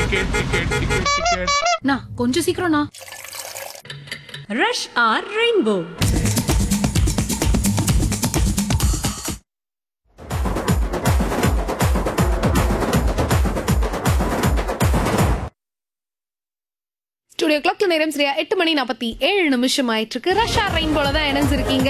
ticket ticket ticket ticket நான் கொஞ்சம் சீக்கிரம்ண்ணா ரஷ் ஆர் ரெயின்போ ஸ்டுடியோ கிளாக்ல நேரம் சரியா எட்டு மணி நாற்பத்தி ஏழு நிமிஷம் ஆயிட்டு இருக்கு ரஷ்யா ரெயின்போல தான் இணைஞ்சிருக்கீங்க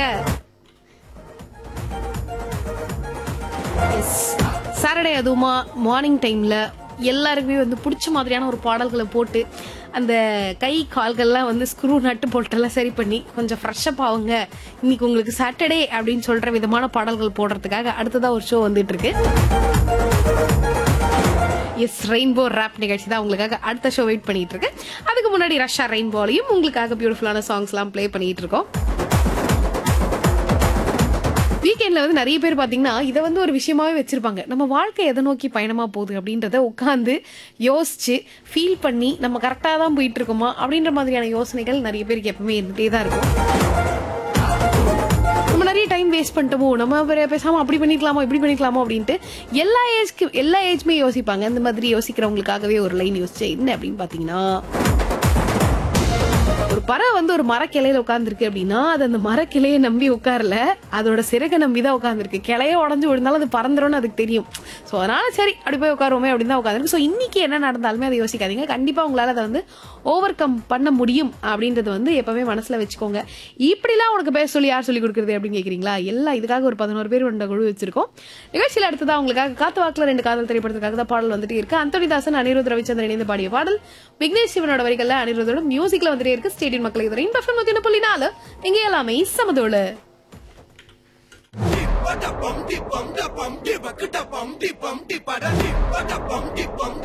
சாட்டர்டே அதுவுமா மார்னிங் டைம்ல எல்லாருக்குமே வந்து பிடிச்ச மாதிரியான ஒரு பாடல்களை போட்டு அந்த கை கால்கள்லாம் வந்து ஸ்க்ரூ நட்டு போட்டெல்லாம் சரி பண்ணி கொஞ்சம் ஃப்ரெஷ்அப் ஆகுங்க இன்னைக்கு உங்களுக்கு சாட்டர்டே அப்படின்னு சொல்ற விதமான பாடல்கள் போடுறதுக்காக அடுத்ததா ஒரு ஷோ வந்துட்டு இருக்கு எஸ் ரெயின்போ ரேப் நிகழ்ச்சி தான் உங்களுக்காக அடுத்த ஷோ வெயிட் பண்ணிட்டு இருக்கு அதுக்கு முன்னாடி ரஷ்யா ரெயின்போலையும் உங்களுக்காக பியூட்டிஃபுல்லான சாங்ஸ்லாம் ப்ளே பண்ணிட்டு இருக்கோம் வீக்கெண்ட்ல வந்து நிறைய பேர் பாத்தீங்கன்னா இதை வந்து ஒரு விஷயமாவே வச்சிருப்பாங்க நம்ம வாழ்க்கை எதை நோக்கி பயணமா போகுது அப்படின்றத உட்காந்து யோசிச்சு ஃபீல் பண்ணி நம்ம கரெக்டா தான் போயிட்டு இருக்கோமா அப்படின்ற மாதிரியான யோசனைகள் நிறைய பேருக்கு எப்பவுமே இருந்துட்டே தான் இருக்கும் நம்ம நிறைய டைம் வேஸ்ட் பண்ணிட்டோமோ நம்ம வேற பேசாம அப்படி பண்ணிக்கலாமோ இப்படி பண்ணிக்கலாமோ அப்படின்ட்டு எல்லா ஏஜ்க்கு எல்லா ஏஜ்மே யோசிப்பாங்க இந்த மாதிரி யோசிக்கிறவங்களுக்காகவே ஒரு லைன் யோசிச்சேன் என்ன அப்படின்னு பாத்தீங்கன்னா ஒரு பறவை வந்து ஒரு மரக்கிளையில உட்காந்துருக்கு அப்படின்னா அது அந்த மரக்கிளையை நம்பி உட்காரல அதோட சிறகை நம்பி தான் உட்காந்துருக்கு கிளைய உடஞ்சு விழுந்தாலும் அது பறந்துரும்னு அதுக்கு தெரியும் ஸோ அதனால சரி அப்படி போய் உட்காருவோமே அப்படின்னு தான் உட்காந்துருக்கு ஸோ இன்னைக்கு என்ன நடந்தாலுமே அதை யோசிக்காதீங்க கண்டிப்பா உங்களால அதை வந்து ஓவர் கம் பண்ண முடியும் அப்படின்றது வந்து எப்பவுமே மனசுல வச்சுக்கோங்க இப்படிலாம் உனக்கு பேச சொல்லி யார் சொல்லி கொடுக்குறது அப்படின்னு கேக்குறீங்களா எல்லாம் இதுக்காக ஒரு பதினோரு பேர் கொண்ட குழு வச்சிருக்கோம் நிகழ்ச்சியில் அடுத்ததா உங்களுக்காக காத்து வாக்குல ரெண்டு காதல் திரைப்படத்துக்காக தான் பாடல் வந்துட்டே இருக்கு அந்தோனிதாசன் அனிருத் ரவிச்சந்திரன் இணைந்து பாடிய பாடல் விக்னேஷ் சிவனோட வரிகள்ல அனிருத்தோட மியூசிக்ல வந்துட்டே இருக்கு ஸ்டேடியம் மக்களுக்கு இதுவரை இன்பம் நூத்தி புள்ளி நாலு இங்க எல்லாமே சமதோடு Bada bum di bum da bum di ba da bum di bum di ba da di ba da bum di bum